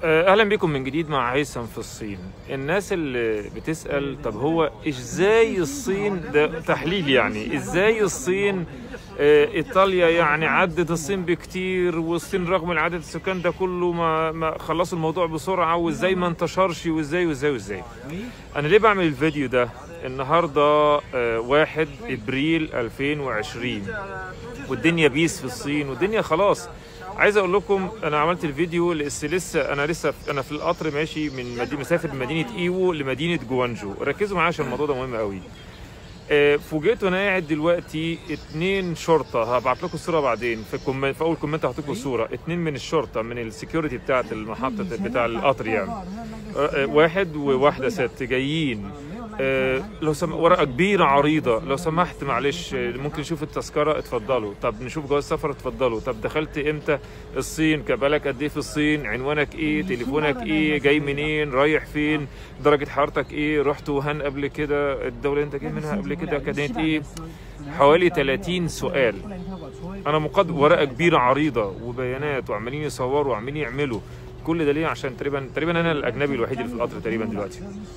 اهلا بكم من جديد مع هيثم في الصين الناس اللي بتسال طب هو ازاي الصين ده تحليل يعني ازاي الصين آه، ايطاليا يعني عدت الصين بكتير والصين رغم عدد السكان ده كله ما, ما خلصوا الموضوع بسرعه وازاي ما انتشرش وازاي وازاي وازاي انا ليه بعمل الفيديو ده النهارده آه، 1 ابريل 2020 والدنيا بيس في الصين والدنيا خلاص عايز اقول لكم انا عملت الفيديو لسه لسه انا لسه انا في القطر ماشي من مدينه مسافر من مدينه ايوو لمدينه جوانجو ركزوا معايا عشان الموضوع ده مهم قوي آه، فوجئت وانا قاعد دلوقتي اتنين شرطه هبعت لكم الصوره بعدين في الكومنت في اول كومنت هحط لكم الصوره اتنين من الشرطه من السكيورتي بتاعه المحطه بتاع القطر يعني آه، آه، واحد وواحده ست جايين آه، لو سم... ورقه كبيره عريضه لو سمحت معلش آه، ممكن نشوف التذكره اتفضلوا طب نشوف جواز سفر اتفضلوا طب دخلت امتى الصين كبالك قد ايه في الصين عنوانك ايه تليفونك ايه جاي منين رايح فين درجه حرارتك ايه رحت وهان قبل كده الدوله اللي انت جاي منها قبل كده كانت ايه حوالي 30 سؤال انا مقدم ورقه كبيره عريضه وبيانات وعمالين يصوروا وعمالين يعملوا كل ده ليه عشان تقريبا تقريبا انا الاجنبي الوحيد اللي في القطر تقريبا دلوقتي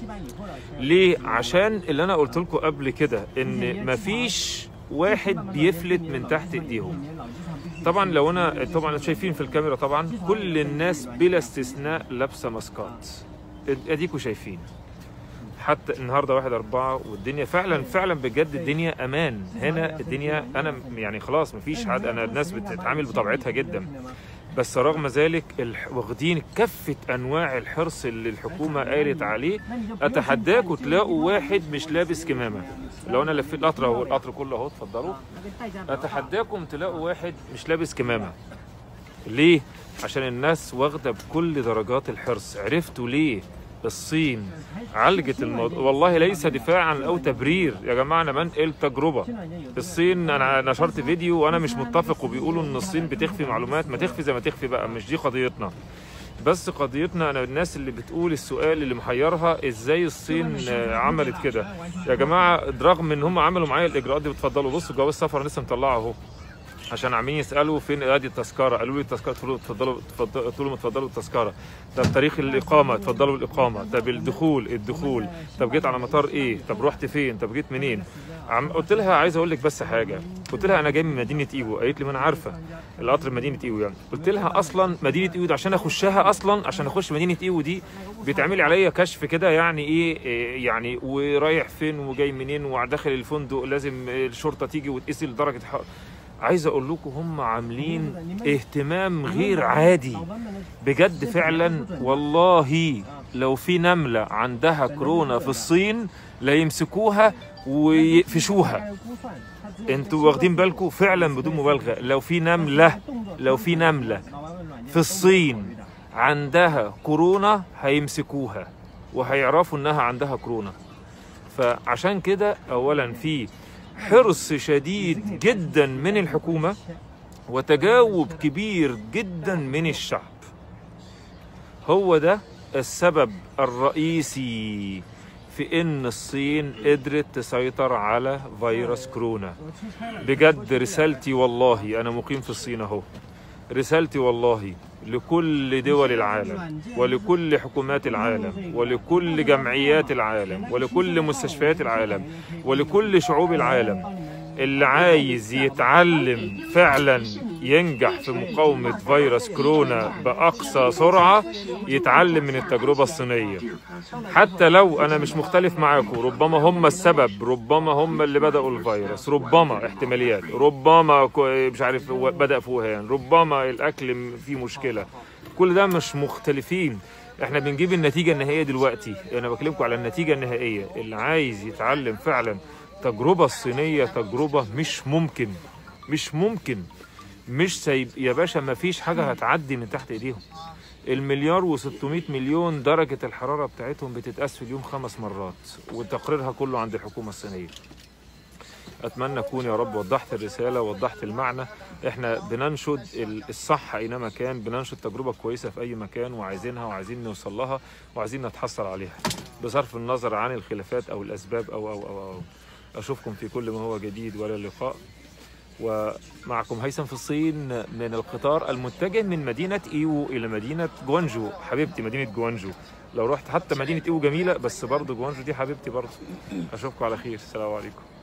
ليه عشان اللي انا قلت لكم قبل كده ان مفيش واحد بيفلت من تحت ايديهم طبعا لو انا طبعا انتوا شايفين في الكاميرا طبعا كل الناس بلا استثناء لابسه ماسكات اديكوا شايفين حتى النهارده واحد أربعة والدنيا فعلا فعلا بجد الدنيا أمان هنا الدنيا أنا يعني خلاص مفيش حد أنا الناس بتتعامل بطبيعتها جدا بس رغم ذلك الح- واخدين كافة أنواع الحرص اللي الحكومة قالت عليه أتحداكوا تلاقوا واحد مش لابس كمامة لو أنا لفيت القطر أهو القطر كله أهو اتفضلوا أتحداكم تلاقوا واحد مش لابس كمامة ليه؟ عشان الناس واخدة بكل درجات الحرص عرفتوا ليه الصين عالجت الموضوع والله ليس دفاعا او تبرير يا جماعه انا بنقل تجربه الصين انا نشرت فيديو وانا مش متفق وبيقولوا ان الصين بتخفي معلومات ما تخفي زي ما تخفي بقى مش دي قضيتنا بس قضيتنا انا الناس اللي بتقول السؤال اللي محيرها ازاي الصين آه، عملت كده يا جماعه رغم ان هم عملوا معايا الاجراءات دي بتفضلوا بصوا جواز سفر لسه مطلعه اهو عشان عمالين يسالوا فين ادي التذكره قالوا لي التذكره قلت له اتفضلوا اتفضلوا قلت لهم اتفضلوا التذكره طب تاريخ الاقامه اتفضلوا الاقامه طب الدخول الدخول طب جيت على مطار ايه طب رحت فين طب جيت منين عم قلت لها عايز اقول لك بس حاجه قلت لها انا جاي من مدينه ايوه قالت لي ما انا عارفه القطر مدينه ايوه يعني قلت لها اصلا مدينه ايوه دي عشان اخشها اصلا عشان اخش مدينه ايوه دي بيتعمل عليا كشف كده يعني ايه إيه يعني ورايح فين وجاي منين وداخل الفندق لازم الشرطه تيجي وتقيس درجه حرارة عايز اقول لكم هم عاملين اهتمام غير عادي بجد فعلا والله لو في نملة عندها كورونا في الصين لا يمسكوها ويقفشوها انتوا واخدين بالكم فعلا بدون مبالغة لو في نملة لو في نملة في الصين عندها كورونا هيمسكوها وهيعرفوا انها عندها كورونا فعشان كده اولا في حرص شديد جدا من الحكومه وتجاوب كبير جدا من الشعب هو ده السبب الرئيسي في ان الصين قدرت تسيطر على فيروس كورونا بجد رسالتي والله انا مقيم في الصين اهو رسالتي والله لكل دول العالم ولكل حكومات العالم ولكل جمعيات العالم ولكل مستشفيات العالم ولكل شعوب العالم اللي عايز يتعلم فعلا ينجح في مقاومة فيروس كورونا بأقصى سرعة يتعلم من التجربة الصينية حتى لو أنا مش مختلف معاكم ربما هم السبب ربما هم اللي بدأوا الفيروس ربما احتماليات ربما كو- مش عارف هو بدأ في ووهان ربما الأكل فيه مشكلة كل ده مش مختلفين احنا بنجيب النتيجة النهائية دلوقتي انا بكلمكم على النتيجة النهائية اللي عايز يتعلم فعلا تجربة الصينية تجربة مش ممكن مش ممكن مش سايب يا باشا ما فيش حاجة هتعدي من تحت ايديهم المليار و600 مليون درجة الحرارة بتاعتهم بتتقاس في اليوم خمس مرات وتقريرها كله عند الحكومة الصينية اتمنى اكون يا رب وضحت الرساله وضحت المعنى احنا بننشد ال- الصح اينما كان بننشد تجربه كويسه في اي مكان وعايزينها وعايزين نوصل لها وعايزين نتحصل عليها بصرف النظر عن الخلافات او الاسباب او او او, أو. اشوفكم في كل ما هو جديد ولا لقاء ومعكم هيثم في الصين من القطار المتجه من مدينة إيوو إلى مدينة جوانجو حبيبتي مدينة جوانجو لو رحت حتى مدينة إيوو جميلة بس برضه جوانجو دي حبيبتي برضه أشوفكم على خير السلام عليكم